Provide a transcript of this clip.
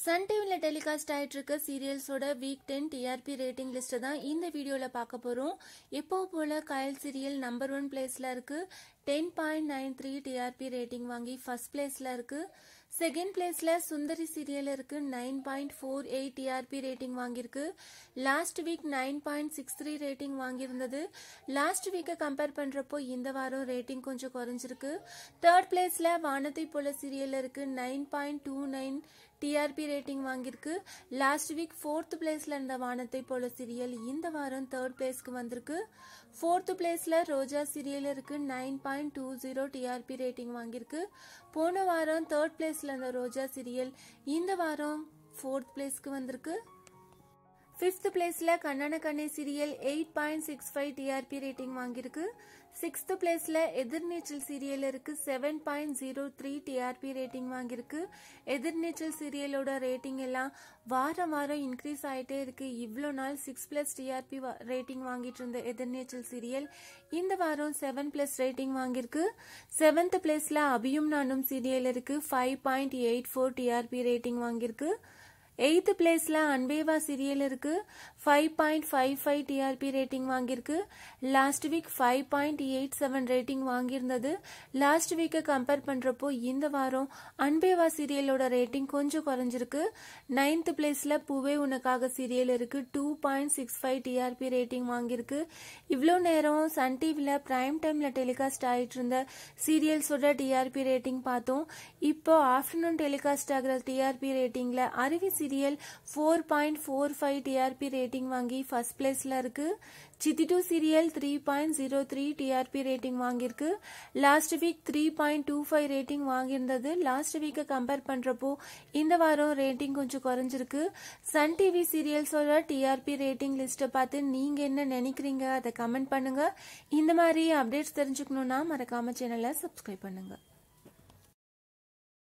Sun டிவியில் telecast ஆயிட்டு இருக்க சீரியல்ஸோட week ten TRP rating list தான் இந்த வீடியோவில் பார்க்க போகிறோம் எப்போ போல கயல் சீரியல் நம்பர் ஒன் பிளேஸில் இருக்கு ten point nine three TRP rating வாங்கி ஃபர்ஸ்ட் பிளேஸில் இருக்கு செகண்ட் பிளேஸில் சுந்தரி சீரியல் இருக்கு nine point four eight TRP rating வாங்கியிருக்கு last week nine point six three rating வாங்கியிருந்தது லாஸ்ட் வீக்கை கம்பேர் பண்ணுறப்போ இந்த வாரம் ரேட்டிங் கொஞ்சம் குறைஞ்சிருக்கு தேர்ட் பிளேஸில் வானத்தை போல சீரியல் இருக்கு nine point two nine TRP rating வாங்கியிருக்கு லாஸ்ட் வீக் ஃபோர்த் பிளேஸில் இருந்த வானத்தை போல சீரியல் இந்த வாரம் தேர்ட் பிளேஸ்க்கு வந்திருக்கு ஃபோர்த் பிளேஸில் ரோஜா சீரியல் இருக்கு nine point two zero TRP rating வாங்கியிருக்கு போன வாரம் தேர்ட் பிளேஸில் இருந்த ரோஜா சீரியல் இந்த வாரம் ஃபோர்த் பிளேஸ்க்கு வந்திருக்கு ஃபிஃப்த் பிளேஸில் Kannana Kanne serial eight point six five TRP rating வாங்கியிருக்கு சிக்ஸ்த் பிளேஸில் எதிர்நீச்சல் சீரியல் இருக்கு seven point zero three TRP rating வாங்கியிருக்கு எதிர்நீச்சல் சீரியலோட ரேட்டிங் எல்லாம் வாரம் வாரம் இன்க்ரீஸ் ஆகிட்டே இருக்கு இவ்வளோ நாள் சிக்ஸ் ப்ளஸ் டிஆர்பி ரேட்டிங் வாங்கிட்டு இருந்த எதிர்நீச்சல் சீரியல் இந்த வாரம் செவன் ப்ளஸ் ரேட்டிங் வாங்கியிருக்கு செவன்த் பிளேஸில் அபியும் நானும் சீரியல் இருக்கு five point eight four TRP rating வாங்கியிருக்கு எயித் பிளேஸில் அன்பேவா சீரியல் இருக்கு five point five five TRP rating வாங்கியிருக்கு last week five point eight seven rating வாங்கியிருந்தது லாஸ்ட் வீக்கை கம்பேர் பண்ணுறப்போ இந்த வாரம் அன்பேவா சீரியலோட ரேட்டிங் கொஞ்சம் குறைஞ்சிருக்கு நைன்த் பிளேஸில் பூவே உனக்காக சீரியல் இருக்கு two point six five TRP rating வாங்கியிருக்கு இவ்வளோ நேரம் சன் டிவியில் ப்ரைம் டைமில் டெலிகாஸ்ட் ஆகிட்டு இருந்த சீரியல்ஸோட டிஆர்பி ரேட்டிங் பார்த்தோம் இப்போ ஆஃப்டர்நூன் டெலிகாஸ்ட் ஆகிற டிஆர்பி ரேட்டிங்கில் Aruvi serial four point four five TRP rating வாங்கி ஃபர்ஸ்ட் பிளேஸில் இருக்கு Chithi two serial three point zero three TRP rating வாங்கியிருக்கு last week three point two five rating வாங்கியிருந்தது லாஸ்ட் வீக்கை கம்பேர் பண்ணுறப்போ இந்த வாரம் ரேட்டிங் கொஞ்சம் குறைஞ்சிருக்கு சன் டிவி சீரியல்ஸோட டிஆர்பி ரேட்டிங் லிஸ்ட்டை பார்த்து நீங்கள் என்ன நினைக்கிறீங்க அதை கமெண்ட் பண்ணுங்கள் இந்த மாதிரி அப்டேட்ஸ் தெரிஞ்சுக்கணுன்னா மறக்காம சேனலை சப்ஸ்கிரைப் பண்ணுங்கள்